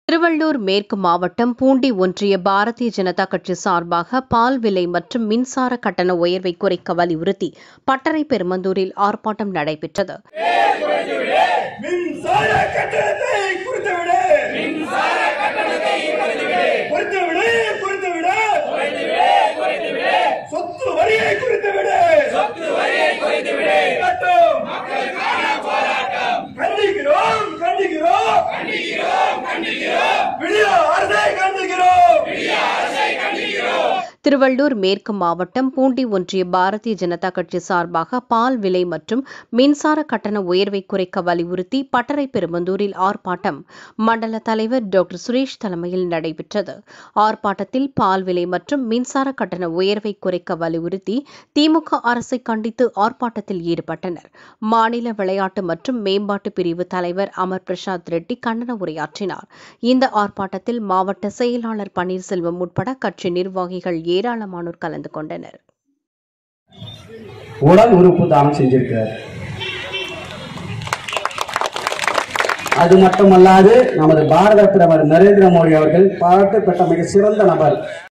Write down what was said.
திருவள்ளூர் மேற்கு மாவட்டம் பூண்டி ஒன்றிய பாரதிய ஜனதா கட்சி சார்பாக பால் விலை மற்றும் மின்சார கட்டண உயர்வை குறைக்க வலியுறுத்தி பட்டறை பெருமந்தூரில் ஆர்ப்பாட்டம் நடைபெற்றது மின்சார கட்டணத்தை குறைத்து விடு மின்சார கட்டணத்தை குறைத்து விடு குறைத்து விடு குறைத்து விடு சொத்து வரியை குறைத்து விடு சொத்து வரியை குறைத்து விடு கட்டும் மக்களுக்கான போராட்டம் கண்டிக்கிறோம் கண்டிக்கிறோம் கண்டிக்கிறோம் கண்டிக்கிறோம் விடியா அரசை கண்டிக்கிறோம் விடியா அரசை கண்டிக்கிறோம் திருவள்ளூர் மேற்கு மாவட்டம் பூண்டி ஒன்றிய பாரதிய ஜனதா கட்சி சார்பாக பால் விலை மற்றும் மின்சார கட்டண உயர்வை குறைக்க வலியுறுத்தி பட்டறை பெருமந்தூரில் ஆர்ப்பாட்டம் மண்டல தலைவர் டாக்டர் சுரேஷ் தலைமையில் நடைபெற்றது ஆர்ப்பாட்டத்தில் பால் விலை மற்றும் மின்சார கட்டண உயர்வை குறைக்க வலியுறுத்தி திமுக அரசை கண்டித்து ஆர்ப்பாட்டத்தில் ஈடுபட்டனர் மாநில விளையாட்டு மற்றும் மேம்பாட்டு பிரிவு தலைவர் அமர் பிரசாத் ரெட்டி கண்டன உரையாற்றினார் இந்த ஆர்ப்பாட்டத்தில் மாவட்ட செயலாளர் பன்னீர்செல்வம் உட்பட கட்சி நிர்வாகிகள் ஏராளமானோர் கலந்து கொண்டனர் உடல் உறுப்பு தானம் செஞ்சிருக்கிறார் அது மட்டுமல்லாது நமது பாரத பிரதமர் நரேந்திர மோடி அவர்கள் பாராட்டு பெற்ற மிக சிறந்த நபர்